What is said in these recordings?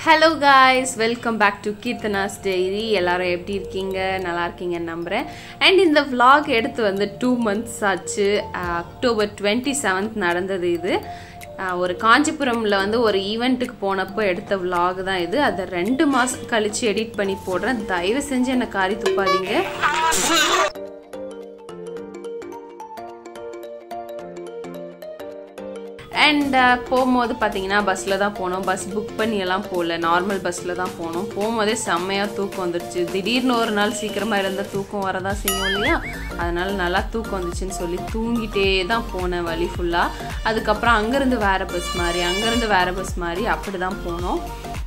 Hello guys welcome back to Keerthana's diary எல்லாரும் எப்படி இருக்கீங்க நல்லா இருக்கீங்கன்னு நம்புகிறேன் அண்ட் இந்த vlog எடுத்து வந்து டூ மந்த்ஸ் ஆச்சு அக்டோபர் டுவெண்ட்டி செவன்த் நடந்தது இது அஹ், ஒரு காஞ்சிபுரமில் வந்து ஒரு ஈவெண்ட்டுக்கு போனப்போ எடுத்த vlog தான் இது அதை ரெண்டு மாதம் கழித்து எடிட் பண்ணி போடுறேன் தயவு செஞ்சு என்னை காரி துப்பாதீங்க அண்ட் போகும்போது பார்த்தீங்கன்னா பஸ்ஸில் தான் போனோம் பஸ் புக் பண்ணி எல்லாம் போகல நார்மல் பஸ்ஸில் தான் போனோம் போகும்போதே செம்மையாக தூக்கம் வந்துடுச்சு திடீர்னு ஒரு நாள் சீக்கிரமாக இருந்தால் தூக்கம் வரதான் செய்யும் இல்லையா அதனால நல்லா தூக்கம் வந்துச்சுன்னு சொல்லி தூங்கிட்டே தான் போனேன் வழி ஃபுல்லாக அதுக்கப்புறம் அங்கேருந்து வேறு பஸ் மாதிரி அங்கேருந்து வேறு பஸ் மாதிரி அப்படி தான் போனோம்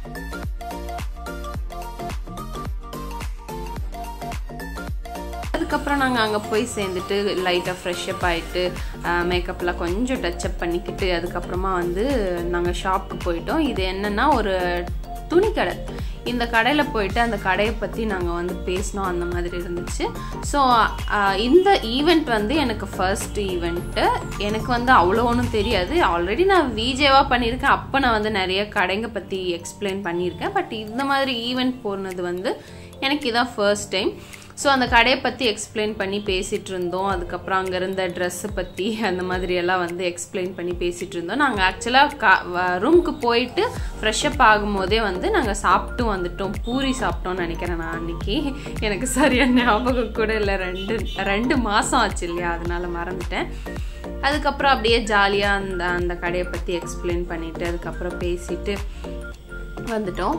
அதுக்கப்புறம் நாங்கள் அங்கே போய் சேர்ந்துட்டு லைட்டாக ஃப்ரெஷ்அப் ஆகிட்டு மேக்கப்லாம் கொஞ்சம் டச்சப் பண்ணிக்கிட்டு அதுக்கப்புறமா வந்து நாங்கள் ஷாப்புக்கு போயிட்டோம் இது என்னென்னா ஒரு துணி கடை இந்த கடையில் போயிட்டு அந்த கடையை பற்றி நாங்கள் வந்து பேசினோம் அந்த மாதிரி இருந்துச்சு ஸோ இந்த ஈவெண்ட் வந்து எனக்கு ஃபர்ஸ்ட் ஈவெண்ட்டு எனக்கு வந்து அவ்வளோ ஒன்றும் தெரியாது ஆல்ரெடி நான் விஜேவாக பண்ணியிருக்கேன் அப்போ நான் வந்து நிறைய கடைங்க பற்றி எக்ஸ்பிளைன் பண்ணியிருக்கேன் பட் இந்த மாதிரி ஈவெண்ட் போனது வந்து எனக்கு இதான் ஃபர்ஸ்ட் டைம் ஸோ அந்த கடையை பற்றி எக்ஸ்பிளைன் பண்ணி பேசிகிட்டு இருந்தோம் அதுக்கப்புறம் அங்கே இருந்த ட்ரெஸ்ஸை பற்றி அந்த மாதிரி எல்லாம் வந்து எக்ஸ்பிளைன் பண்ணி பேசிகிட்டு இருந்தோம் நாங்கள் ஆக்சுவலாக கா ரூமுக்கு போயிட்டு ஃப்ரெஷ்அப் ஆகும்போதே வந்து நாங்கள் சாப்பிட்டு வந்துட்டோம் பூரி சாப்பிட்டோம்னு நினைக்கிறேன் நான் அன்னைக்கு எனக்கு சரியான ஞாபகம் கூட இல்லை ரெண்டு ரெண்டு மாதம் ஆச்சு இல்லையா அதனால மறந்துட்டேன் அதுக்கப்புறம் அப்படியே ஜாலியாக அந்த அந்த கடையை பற்றி எக்ஸ்பிளைன் பண்ணிவிட்டு அதுக்கப்புறம் பேசிட்டு வந்துட்டோம்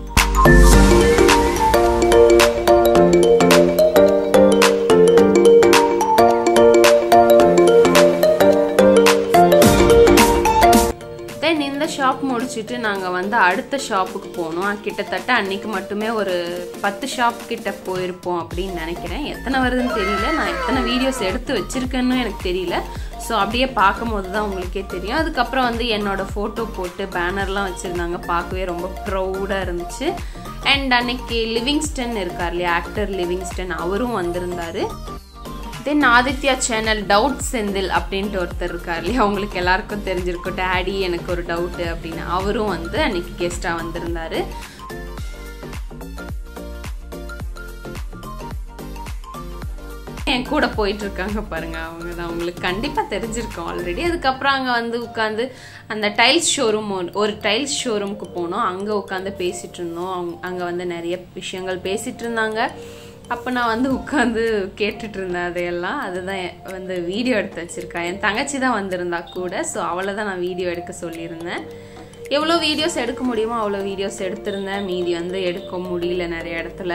தென் இந்த ஷாப் முடிச்சுட்டு நாங்கள் வந்து அடுத்த ஷாப்புக்கு போனோம் கிட்டத்தட்ட அன்னைக்கு மட்டுமே ஒரு பத்து ஷாப் கிட்ட போயிருப்போம் அப்படின்னு நினைக்கிறேன் எத்தனை வருதுன்னு தெரியல நான் எத்தனை வீடியோஸ் எடுத்து வச்சிருக்கேன்னு எனக்கு தெரியல ஸோ அப்படியே பார்க்கும்போது தான் உங்களுக்கே தெரியும் அதுக்கப்புறம் வந்து என்னோட ஃபோட்டோ போட்டு பேனர்லாம் வச்சுருந்தாங்க பார்க்கவே ரொம்ப ப்ரௌடாக இருந்துச்சு அண்ட் அன்னைக்கு லிவிங்ஸ்டன் இருக்கார் இல்லையா ஆக்டர் லிவிங்ஸ்டன் அவரும் வந்திருந்தாரு then Aditya channel doubt Senthil அப்படின்ட்டு ஒருத்தர் இருக்கார் இல்லையா உங்களுக்கு எல்லாருக்கும் தெரிஞ்சிருக்கும் டேடி எனக்கு ஒரு டவுட்டு அப்படின்னு அவரும் வந்து அன்னைக்கு கெஸ்டாக வந்திருந்தாரு என் கூட போயிட்டு இருக்காங்க பாருங்க அவங்க தான் அவங்களுக்கு கண்டிப்பாக தெரிஞ்சிருக்கும் ஆல்ரெடி அதுக்கப்புறம் அங்கே வந்து உட்காந்து அந்த டைல்ஸ் ஷோரூம் ஒரு டைல்ஸ் ஷோரூமுக்கு போனோம் அங்கே உட்காந்து பேசிட்டு இருந்தோம் அவங்க அங்கே வந்து நிறைய விஷயங்கள் பேசிட்டு இருந்தாங்க அப்போ நான் வந்து உட்காந்து கேட்டுட்டு இருந்தேன் அதையெல்லாம் அதுதான் வந்து வீடியோ எடுத்து வச்சுருக்கேன் என் தங்கச்சி தான் வந்திருந்தா கூட ஸோ அவளை தான் நான் வீடியோ எடுக்க சொல்லியிருந்தேன் எவ்வளோ வீடியோஸ் எடுக்க முடியுமோ அவ்வளோ வீடியோஸ் எடுத்திருந்தேன் மீதி வந்து எடுக்க முடியல நிறைய இடத்துல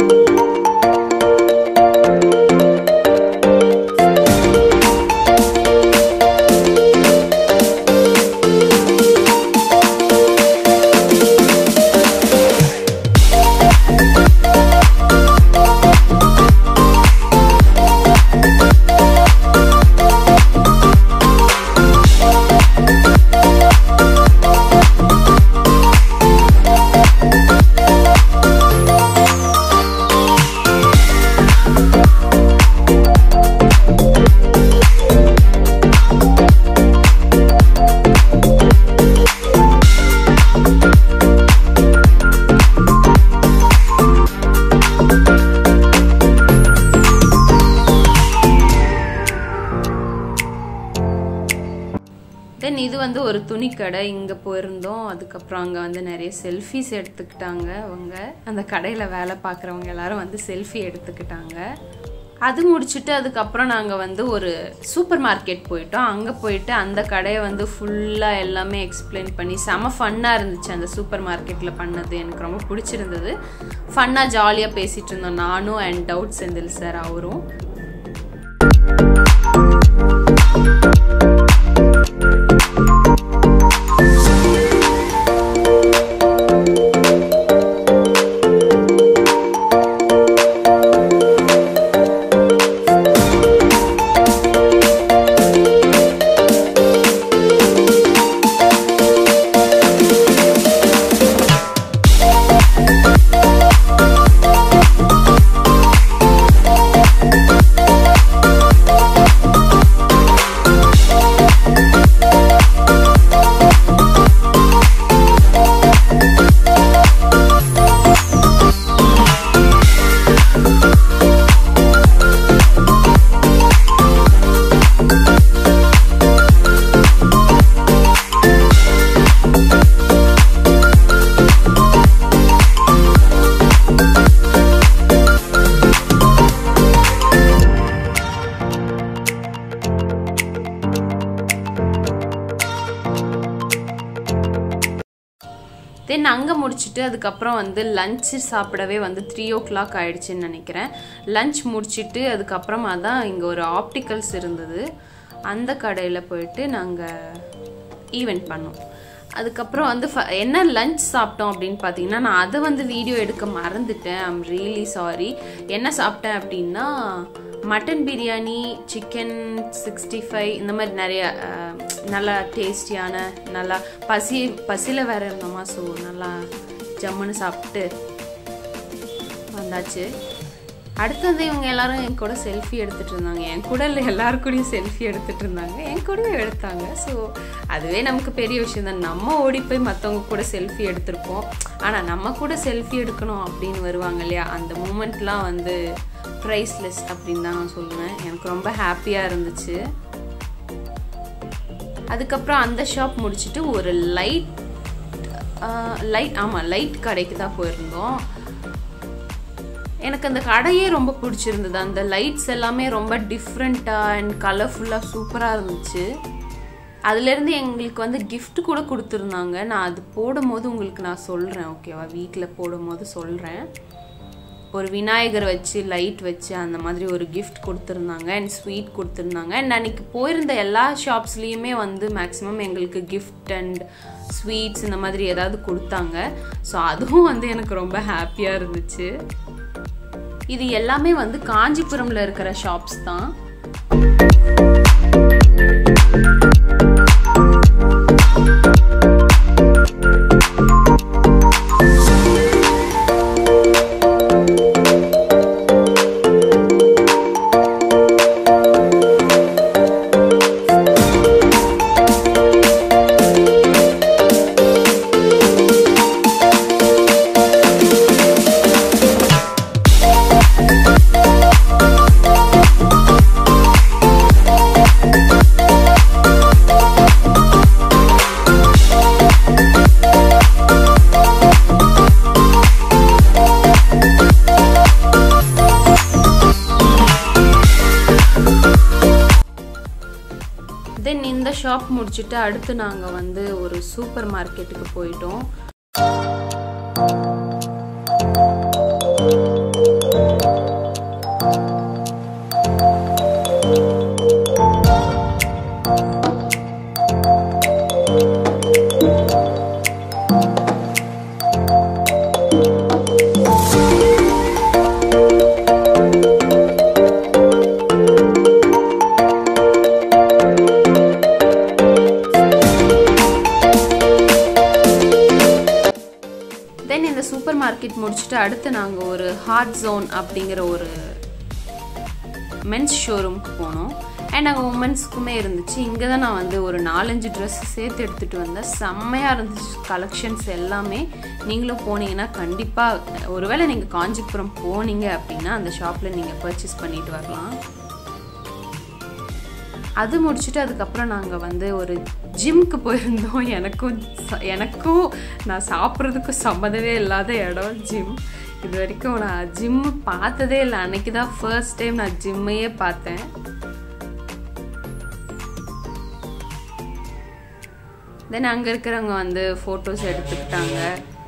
தென் இது வந்து ஒரு துணிக்கடை இங்கே போயிருந்தோம் அதுக்கப்புறம் அங்கே வந்து நிறைய செல்ஃபிஸ் எடுத்துக்கிட்டாங்க அவங்க அந்த கடையில் வேலை பார்க்குறவங்க எல்லாரும் வந்து செல்ஃபி எடுத்துக்கிட்டாங்க அது முடிச்சுட்டு அதுக்கப்புறம் நாங்கள் வந்து ஒரு சூப்பர் மார்க்கெட் போயிட்டோம் அங்கே போயிட்டு அந்த கடையை வந்து ஃபுல்லாக எல்லாமே எக்ஸ்பிளைன் பண்ணி செம ஃபன்னாக இருந்துச்சு அந்த சூப்பர் மார்க்கெட்டில் பண்ணது எனக்கு ரொம்ப பிடிச்சிருந்தது ஃபன்னாக ஜாலியாக பேசிகிட்டு இருந்தோம் நானும் அண்ட் டவுட் செந்தில் சார் அவரும் தென் அங்கே முடிச்சுட்டு அதுக்கப்புறம் வந்து லஞ்சு சாப்பிடவே வந்து த்ரீ ஓ கிளாக் ஆயிடுச்சுன்னு நினைக்கிறேன் லஞ்ச் முடிச்சுட்டு அதுக்கப்புறமா தான் இங்கே ஒரு ஆப்டிக்கல்ஸ் இருந்தது அந்த கடையில் போயிட்டு நாங்கள் ஈவெண்ட் பண்ணோம் அதுக்கப்புறம் வந்து ஃப- என்ன லஞ்ச் சாப்பிட்டோம் அப்படின்னு பார்த்தீங்கன்னா நான் அதை வந்து வீடியோ எடுக்க மறந்துட்டேன் ஐம் ரியலி சாரி என்ன சாப்பிட்டேன் அப்படின்னா mutton biryani chicken sixty five இந்த மாதிரி நிறைய அஹ், நல்லா டேஸ்டியான நல்லா பசி பசியில் வேற இருந்தோமா ஸோ நல்லா ஜம்முன்னு சாப்பிட்டு வந்தாச்சு அடுத்தது இவங்க எல்லாரும் என் கூட செல்ஃபி எடுத்துட்டு இருந்தாங்க என் கூட இல்லை எல்லாரு கூடயும் செல்ஃபி எடுத்துட்டு இருந்தாங்க என் கூடயும் எடுத்தாங்க ஸோ அதுவே நமக்கு பெரிய விஷயம் தான் நம்ம ஓடி போய் மற்றவங்க கூட செல்ஃபி எடுத்திருப்போம் ஆனால் நம்ம கூட செல்ஃபி எடுக்கணும் அப்படின்னு வருவாங்க இல்லையா அந்த மூமெண்ட்லாம் வந்து ப்ரைஸ்லெஸ் அப்படின்னு தான் நான் சொல்லுவேன் எனக்கு ரொம்ப ஹாப்பியாக இருந்துச்சு அதுக்கப்புறம் அந்த ஷாப் முடிச்சுட்டு ஒரு லைட் லைட் ஆமாம் லைட் கடைக்கு தான் போயிருந்தோம் எனக்கு அந்த கடையே ரொம்ப பிடிச்சிருந்தது அந்த லைட்ஸ் எல்லாமே ரொம்ப டிஃப்ரெண்ட்டாக அண்ட் கலர்ஃபுல்லாக சூப்பராக இருந்துச்சு அதுலேருந்து எங்களுக்கு வந்து gift கூட கொடுத்துருந்தாங்க நான் அது போடும்போது உங்களுக்கு நான் சொல்கிறேன் ஓகேவா வீட்டில் போடும்போது சொல்கிறேன் ஒரு விநாயகர் வச்சு லைட் வச்சு அந்த மாதிரி ஒரு gift கொடுத்துருந்தாங்க அண்ட் ஸ்வீட் கொடுத்துருந்தாங்க அண்ட் அன்னைக்கு போயிருந்த எல்லா ஷாப்ஸ்லேயுமே வந்து மேக்ஸிமம் எங்களுக்கு gift அண்ட் ஸ்வீட்ஸ் இந்த மாதிரி ஏதாவது கொடுத்தாங்க ஸோ அதுவும் வந்து எனக்கு ரொம்ப ஹாப்பியாக இருந்துச்சு இது எல்லாமே வந்து காஞ்சிபுரம்ல இருக்கிற ஷாப்ஸ் தான் தென் இந்த ஷாப் முடிச்சுட்டு அடுத்து நாங்கள் வந்து ஒரு சூப்பர் மார்க்கெட்டுக்கு போயிட்டோம் தென் இந்த சூப்பர் மார்க்கெட் முடிச்சுட்டு அடுத்து நாங்கள் ஒரு ஹார்ட் ஜோன் அப்படிங்கிற ஒரு மென்ஸ் ஷோரூம்க்கு போனோம் அண்ட் அங்கே உமன்ஸ்க்குமே இருந்துச்சு இங்கே தான் நான் வந்து ஒரு நாலஞ்சு ட்ரெஸ் சேர்த்து எடுத்துகிட்டு வந்தேன் செம்மையாக இருந்துச்சு கலெக்ஷன்ஸ் எல்லாமே நீங்களும் போனீங்கன்னா கண்டிப்பாக ஒருவேளை நீங்கள் காஞ்சிபுரம் போனீங்க அப்படின்னா அந்த ஷாப்பில் நீங்கள் பர்ச்சேஸ் பண்ணிட்டு வரலாம் அது முடிச்சுட்டு அதுக்கப்புறம் நாங்கள் வந்து ஒரு ஜிம்க்கு போயிருந்தோம் எனக்கும் ச- எனக்கும் நான் சாப்பிட்றதுக்கும் சம்மந்தமே இல்லாத இடம் ஜிம் இது வரைக்கும் நான் ஜிம் பார்த்ததே இல்லை அன்னைக்கு தான் ஃபர்ஸ்ட் டைம் நான் ஜிம்மையே பார்த்தேன் தென் அங்கே இருக்கிறவங்க வந்து ஃபோட்டோஸ் எடுத்துக்கிட்டாங்க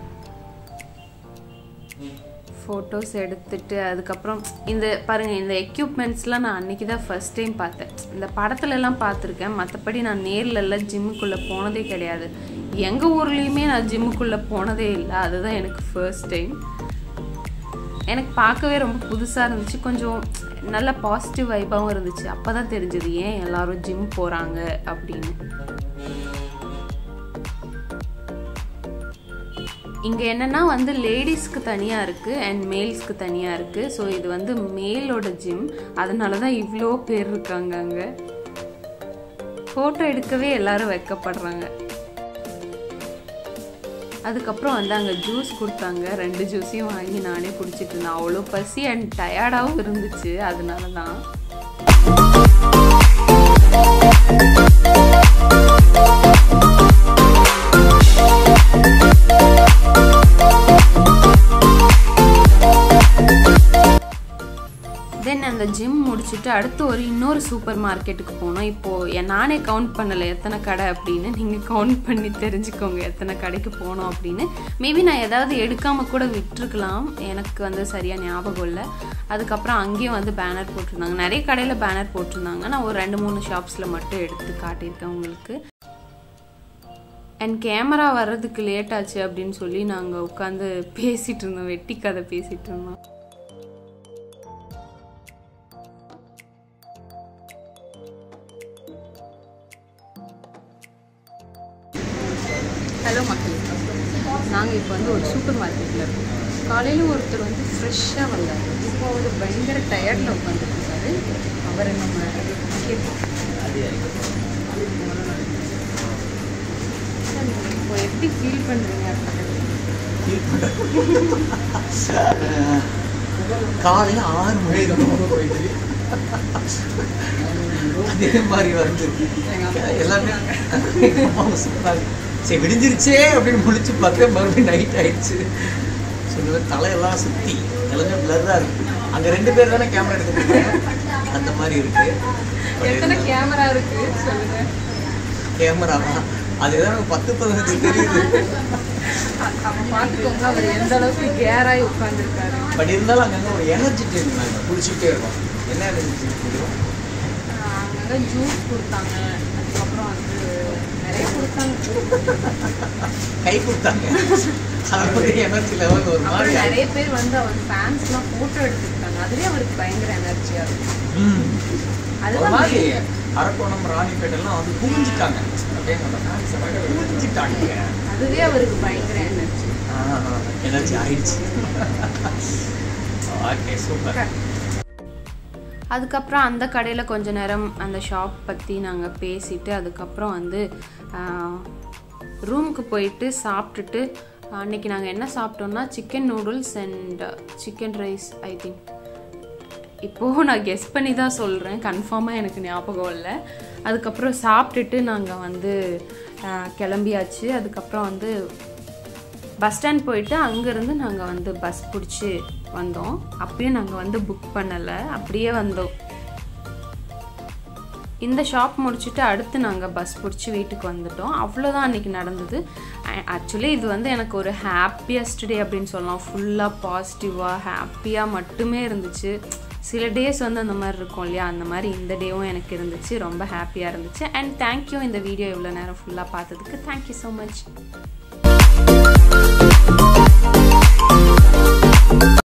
ஃபோட்டோஸ் எடுத்துட்டு அதுக்கப்புறம் இந்த பாருங்கள் இந்த எக்யூப்மெண்ட்ஸ்லாம் நான் அன்னைக்கு தான் ஃபர்ஸ்ட் டைம் பார்த்தேன் இந்த படத்துல எல்லாம் பார்த்துருக்கேன் மற்றபடி நான் நேர்ல எல்லாம் ஜிம்முக்குள்ளே போனதே கிடையாது எங்கள் ஊர்லேயுமே நான் ஜிம்முக்குள்ளே போனதே இல்லை அதுதான் எனக்கு ஃபர்ஸ்ட் டைம் எனக்கு பார்க்கவே ரொம்ப புதுசாக இருந்துச்சு கொஞ்சம் நல்ல பாசிட்டிவ் வைப்பாகவும் இருந்துச்சு அப்போ தான் தெரிஞ்சது ஏன் எல்லாரும் ஜிம் போகிறாங்க அப்படின்னு இங்கே என்னன்னா வந்து லேடிஸ்க்கு தனியாக இருக்குது அண்ட் மேல்ஸ்க்கு தனியாக இருக்குது ஸோ இது வந்து மேலோட ஜிம் அதனால தான் இவ்வளோ பேர் இருக்காங்க அங்கே ஃபோட்டோ எடுக்கவே எல்லாரும் வெக்கப்படுறாங்க அதுக்கப்புறம் வந்து அங்கே ஜூஸ் கொடுத்தாங்க ரெண்டு ஜூஸையும் வாங்கி நானே குடிச்சிட்டு இருந்தேன் அவ்வளோ பசி அண்ட் டயர்டாகவும் இருந்துச்சு அதனால தான் தென் அந்த ஜிம் முடிச்சு முடிச்சுட்டு அடுத்து ஒரு இன்னொரு சூப்பர் மார்க்கெட்டுக்கு போனோம் இப்போது நானே கவுண்ட் பண்ணலை எத்தனை கடை அப்படின்னு நீங்கள் கவுண்ட் பண்ணி தெரிஞ்சுக்கோங்க எத்தனை கடைக்கு போனோம் அப்படின்னு மேபி நான் ஏதாவது எடுக்காமல் கூட விட்டுருக்கலாம் எனக்கு வந்து சரியாக ஞாபகம் இல்லை அதுக்கப்புறம் அங்கேயும் வந்து பேனர் போட்டிருந்தாங்க நிறைய கடையில் பேனர் போட்டிருந்தாங்க நான் ஒரு ரெண்டு மூணு ஷாப்ஸில் மட்டும் எடுத்து காட்டியிருக்கேன் உங்களுக்கு அண்ட் கேமரா வர்றதுக்கு லேட் ஆச்சு அப்படின்னு சொல்லி நாங்கள் உட்காந்து பேசிகிட்டு இருந்தோம் வெட்டி கதை பேசிகிட்டு இருந்தோம் ஹலோ மக்கள் நாங்கள் இப்போ வந்து ஒரு சூப்பர் மார்க்கெட்டில் இருக்கோம் காலையில் ஒருத்தர் வந்து ஃப்ரெஷ்ஷாக வந்தார் இப்போ அவர் பயங்கர டயர்டில் உட்காந்துருக்காரு அவரை நம்ம கேட்போம் இப்போ எப்படி ஃபீல் பண்ணுறீங்க காலையில் ஆறு மணி ரொம்ப போயிட்டு அதே மாதிரி வந்து எல்லாமே அம்மாவும் சொன்னாங்க சரி விடிஞ்சிருச்சே அப்படின்னு முடிச்சு பார்த்தா மறுபடியும் நைட் ஆயிடுச்சு சொல்லுவேன் தலையெல்லாம் சுற்றி எல்லாமே பிளர்ராக இருக்கு அங்கே ரெண்டு பேர் தானே கேமரா எடுத்துருக்காங்க அந்த மாதிரி இருக்கு எத்தனை கேமரா இருக்கு சொல்லுங்க கேமரா தான் அது ஏதாவது பத்து பதினஞ்சு தெரியுது அப்போ பார்த்துக்கோங்க அவர் எந்த அளவுக்கு கேராகி உட்காந்துருக்காரு பட் இருந்தாலும் அங்கங்கே ஒரு எனர்ஜி ட்ரிங்க் நாங்கள் குடிச்சிட்டே இருக்கோம் என்ன எனர்ஜி ட்ரிங்க் குடிக்கிறோம் அங்கங்கே ஜூஸ் கொடுத்தாங்க அதுக்கப்புறம் வந்து நிறைய கொடுத்தாங்க கை கொடுத்தாங்க அதை பற்றி எனர்ஜி லெவல் ஒரு மாதிரி அப்புறம் நிறைய பேர் வந்து அவர் ஃபேன்ஸ்லாம் ஃபோட்டோ எடுத்துக்கிட்டாங்க அதுலேயே அவருக்கு பயங்கர எனர்ஜியாக இருக்கும் ம். ஒரு அதுதான் மாதிரி அரக்கோணம் ராணிப்பேட்டெல்லாம் வந்து குமிஞ்சிட்டாங்க அப்படியே நம்ம fans எல்லாம் குமிஞ்சிட்டாங்க அதுவே அவருக்கு பயங்கர எனர்ஜி எனர்ஜி ஆயிடுச்சு ஓகே சூப்பர் அதுக்கப்புறம் அந்த கடையில் கொஞ்ச நேரம் அந்த ஷாப் பற்றி நாங்கள் பேசிட்டு அதுக்கப்புறம் வந்து ரூமுக்கு போயிட்டு சாப்பிட்டுட்டு அன்னைக்கு நாங்கள் என்ன சாப்பிட்டோம்னா chicken noodles and chicken rice I think இப்போது நான் கெஸ் பண்ணி தான் சொல்கிறேன் கன்ஃபார்மாக எனக்கு ஞாபகம் இல்லை அதுக்கப்புறம் சாப்பிட்டுட்டு நாங்கள் வந்து ஆஹ், கிளம்பியாச்சு அதுக்கப்புறம் வந்து பஸ் ஸ்டாண்ட் போயிட்டு அங்கேருந்து நாங்கள் வந்து பஸ் பிடிச்சி வந்தோம் அப்பயும் நாங்கள் வந்து புக் பண்ணலை அப்படியே வந்தோம் இந்த ஷாப் முடிச்சுட்டு அடுத்து நாங்கள் பஸ் பிடிச்சி வீட்டுக்கு வந்துட்டோம் அவ்வளோதான் அன்றைக்கி நடந்தது ஆக்சுவலி இது வந்து எனக்கு ஒரு ஹாப்பியஸ்ட் டே அப்படின்னு சொல்லலாம் ஃபுல்லாக பாசிட்டிவாக ஹாப்பியாக மட்டுமே இருந்துச்சு சில டேஸ் வந்து அந்த மாதிரி இருக்கும் இல்லையா அந்த மாதிரி இந்த டேவும் எனக்கு இருந்துச்சு ரொம்ப ஹாப்பியாக இருந்துச்சு அண்ட் தேங்க்யூ இந்த வீடியோ இவ்வளோ நேரம் ஃபுல்லாக பார்த்ததுக்கு தேங்க்யூ ஸோ மச்